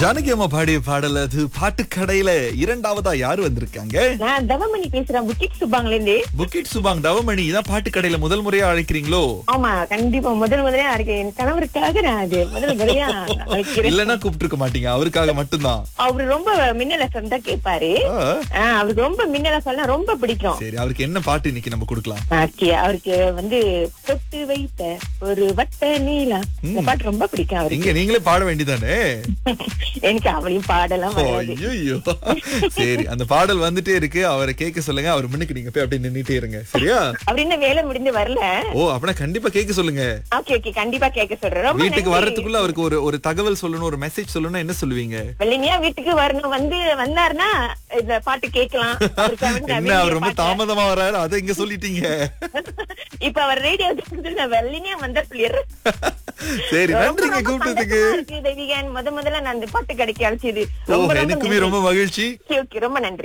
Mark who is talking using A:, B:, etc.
A: ஜானகி அம்மா பாடிய பாடல் அது பாட்டு கடையில இரண்டாவதா யாரு வந்திருக்காங்க
B: நான் தவமணி பேசுறேன் புக்கிட் சுப்பாங்கல இருந்து
A: புக்கிட் சுபாங் தவமணி இதான் பாட்டு கடையில முதல் முறையா அழைக்கிறீங்களோ
B: ஆமா கண்டிப்பா முதல் முதலே அழைக்கிறேன் என் கணவருக்காக நான் அது முதல் முறையா அழைக்கிறேன்
A: இல்லன்னா கூப்பிட்டு மாட்டீங்க அவருக்காக மட்டும்தான்
B: அவரு ரொம்ப மின்னல தான் கேட்பாரு
A: ஆ,
B: ஆ, அவருக்கு ரொம்ப மின்னல சொன்னா ரொம்ப பிடிக்கும்
A: சரி அவருக்கு என்ன பாட்டு இன்னைக்கு நம்ம கொடுக்கலாம்
B: ஓகே, அவருக்கு வந்து தொட்டு வைத்த ஒரு வட்ட நீளம் இந்த பாட்டு ரொம்ப பிடிக்கும் அவருக்கு
A: இங்க நீங்களே பாட வேண்டியதானே
B: எனக்கு அவளையும் பாடலாம் வராது
A: ஐயோ சரி அந்த பாடல் வந்துட்டே இருக்கு அவரை கேட்க சொல்லுங்க அவர் முன்னுக்கு நீங்க போய் அப்படியே நின்னுட்டே இருங்க சரியா
B: அவர் இன்னும் வேலை முடிஞ்சு வரல
A: ஓ அப்படின்னா கண்டிப்பா கேட்க சொல்லுங்க
B: ஓகே ஓகே கண்டிப்பா கேட்க சொல்றேன் ரொம்ப
A: வீட்டுக்கு
B: நன்றி.
A: வர்றதுக்குள்ள அவருக்கு ஒரு ஒரு தகவல் சொல்லணும் ஒரு மெசேஜ் சொல்லணும் என்ன சொல்லுவீங்க
B: வெள்ளினியா வீட்டுக்கு வரணும் வந்து வந்தாருன்னா இந்த பாட்டு கேட்கலாம் அவருக்கு வந்து
A: என்ன அவர் ரொம்ப
B: பாட்டு.
A: தாமதமா வராரு அதை இங்க சொல்லிட்டீங்க
B: இப்ப அவர் ரேடியோ நான் வெள்ளினியா வந்தா சொல்லிடுறேன்
A: சரி
B: ரொம்ப,
A: நன்றிங்க
B: ரொம்ப
A: கூப்பிட்டதுக்கு
B: சந்தோஷமா இருக்கு, தேவிகா. முத முதல்ல நான் அந்த பாட்டு கிடைக்க அழைச்சது
A: ஓ
B: ரொம்ப ரொம்ப
A: எனக்குமே
B: நன்றி.
A: ரொம்ப மகிழ்ச்சி
B: ஓகே, ஓகே, ரொம்ப நன்றி